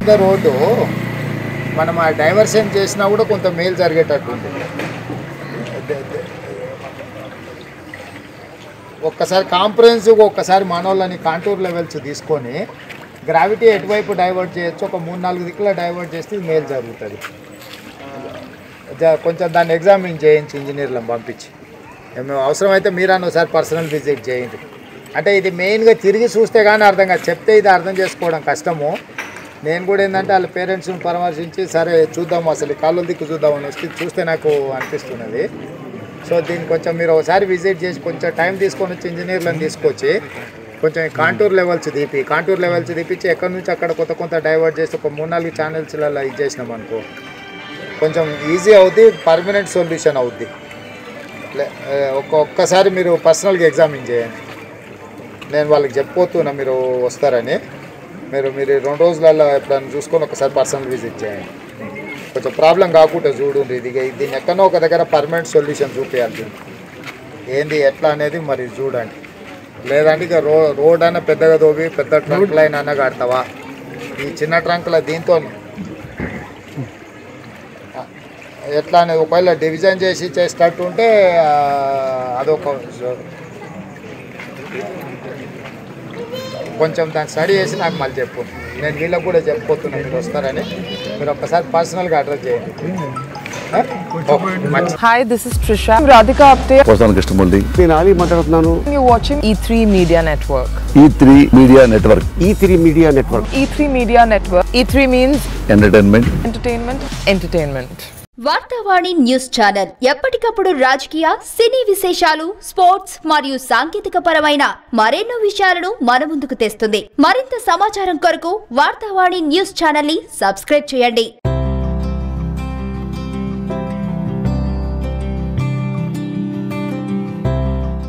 పెద్ద రోడ్డు మనం ఆ డైవర్షన్ చేసినా కూడా కొంత మేలు జరిగేటట్టు ఉంటుంది ద- ద- ఒక్కసారి కాంప్రహెన్సివ్ ఒక్కసారి మనోళ్ళని కాంటూర్ లెవెల్స్ తీసుకొని గ్రావిటీ ఎటువైపు డైవర్ట్ చేయొచ్చు ఒక మూడు నాలుగు దిక్కుల డైవర్ట్ చేస్తే ఇది మేలు జరుగుతుంది జ- కొంచెం దాన్ని ఎగ్జామిన్ చేయించి ఇంజనీర్లను పంపించి మేము అవసరమైతే మీరన్న ఒకసారి పర్సనల్ విజిట్ చేయండి అంటే ఇది మెయిన్గా తిరిగి చూస్తే కానీ అర్థం కాదు చెప్తే ఇది అర్థం చేసుకోవడం కష్టము నేను కూడా ఏంటంటే వాళ్ళ పేరెంట్స్ని పరామర్శించి సరే చూద్దాం అసలు ఈ కాళ్ళు దిక్కు చూద్దామని వస్తే చూస్తే నాకు అనిపిస్తున్నది సో దీన్ని కొంచెం మీరు ఒకసారి విజిట్ చేసి కొంచెం టైం తీసుకొని వచ్చి ఇంజనీర్లను తీసుకొచ్చి కొంచెం ఈ కాంటూర్ లెవెల్స్ తీపి కాంటూర్ లెవెల్స్ తీపిచ్చి ఎక్కడి నుంచి అక్కడ కొత్త కొంత డైవర్ట్ చేసి ఒక మూడు నాలుగు ఛానల్స్లలో ఇది చేసినాం అనుకో కొంచెం ఈజీ అవుద్ది పర్మనెంట్ సొల్యూషన్ అవుద్ది లే- ఏ, ఒక్క ఒక్కసారి మీరు పర్సనల్గా ఎగ్జామిన్ చేయండి నేను వాళ్ళకి చెప్పిపోతున్నా మీరు వస్తారని మీరు మీరు ఈ రెండు రోజులలో ఎప్పుడైనా చూసుకొని ఒకసారి పర్సనల్ విజిట్ చేయండి కొంచెం ప్రాబ్లం కాకుండా చూడండి ఇది దీన్ని ఎక్కడో ఒక దగ్గర పర్మనెంట్ సొల్యూషన్ చూపించాలి దీనికి ఏంది ఎట్లా అనేది మరి చూడండి లేదంటే ఇక రో రోడ్ అన్న పెద్దగా తోవి పెద్ద ట్రంక్ లైన్ అన్న కడతావా ఈ చిన్న ట్రంక్ల దీంతో ఎట్లా అనేది ఒకవేళ డివిజన్ చేసి చేసేటట్టు ఉంటే ఆ, అదొక కొంచెం దాన్ని స్టడీ చేసి నాకు మళ్ళీ చెప్పు నేను వీళ్ళకి కూడా చెప్పిపోతున్నాను మీరు వస్తారని మీరు ఒక్కసారి పర్సనల్గా అడ్రస్ చేయండి ఆ? ఓకే, మంచిది Hi, this is Trisha. I'm Radhika Apte. వస్తాను కృష్ణమూర్తి నేను ఆలీ మాట్లాడుతున్నాను You're watching E3 Media Network. E three media network E three media network E3 Media Network. E3 means entertainment entertainment, entertainment. Vartavani news channel ఎప్పటికప్పుడు రాజకీయ సినీ విశేషాలు sports మరియు సాంకేతిక పరమైన మరెన్నో విషయాలను మన ముందుకు తెస్తుంది మరింత సమాచారం కొరకు వార్తావాణి న్యూస్ ఛానల్ ని సబ్స్క్రైబ్ చేయండి